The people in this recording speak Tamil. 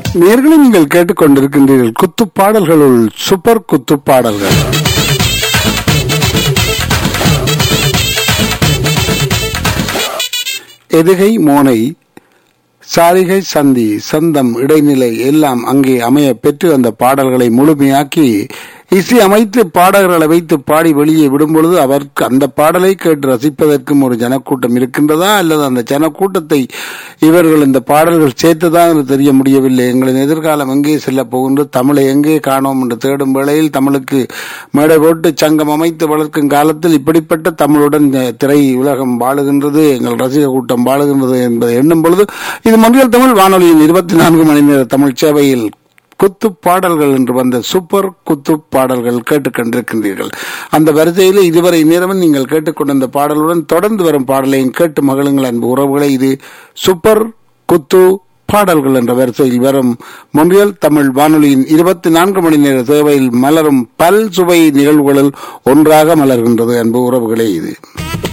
நேர்களை நீங்கள் கேட்டுக்கொண்டிருக்கின்றீர்கள் குத்து பாடல்களுள் சூப்பர் குத்து பாடல்கள் எதுகை மோனை சாரிகை சந்தி சந்தம் இடைநிலை எல்லாம் அங்கே அமைய பெற்று அந்த பாடல்களை முழுமையாக்கி இசை அமைத்து பாடகர்களை வைத்து பாடி வெளியே விடும் பொழுது அவருக்கு அந்த பாடலை கேட்டு ரசிப்பதற்கும் ஒரு ஜனக்கூட்டம் இருக்கின்றதா அல்லது அந்த ஜனக்கூட்டத்தை இவர்கள் இந்த பாடல்கள் சேர்த்துதான் என்று தெரிய முடியவில்லை எங்களின் எதிர்காலம் எங்கே செல்ல போகின்றது தமிழை எங்கே காணோம் என்று தேடும் வேளையில் தமிழுக்கு மேடை போட்டு சங்கம் அமைத்து வளர்க்கும் காலத்தில் இப்படிப்பட்ட தமிழுடன் திரை உலகம் வாழுகின்றது எங்கள் ரசிக கூட்டம் வாழுகின்றது என்பதை எண்ணும் பொழுது இது மொழியல் தமிழ் வானொலியின் இருபத்தி நான்கு மணி நேர தமிழ் சேவையில் குத்து பாடல்கள் என்று வந்த சூப்பர் குத்து பாடல்கள் கேட்டுக்கொண்டிருக்கின்றீர்கள் அந்த வரிசையில் இதுவரை நேரமும் நீங்கள் கேட்டுக்கொண்டிருந்த பாடலுடன் தொடர்ந்து வரும் பாடலையும் கேட்டு மகளுங்கள் அன்பு உறவுகளை இது சூப்பர் குத்து பாடல்கள் என்ற வரிசையில் வரும் மொன்றியல் தமிழ் வானொலியின் இருபத்தி நான்கு மணி நேர சேவையில் மலரும் பல் சுவை நிகழ்வுகளில் ஒன்றாக மலர்கின்றது அன்பு உறவுகளே இது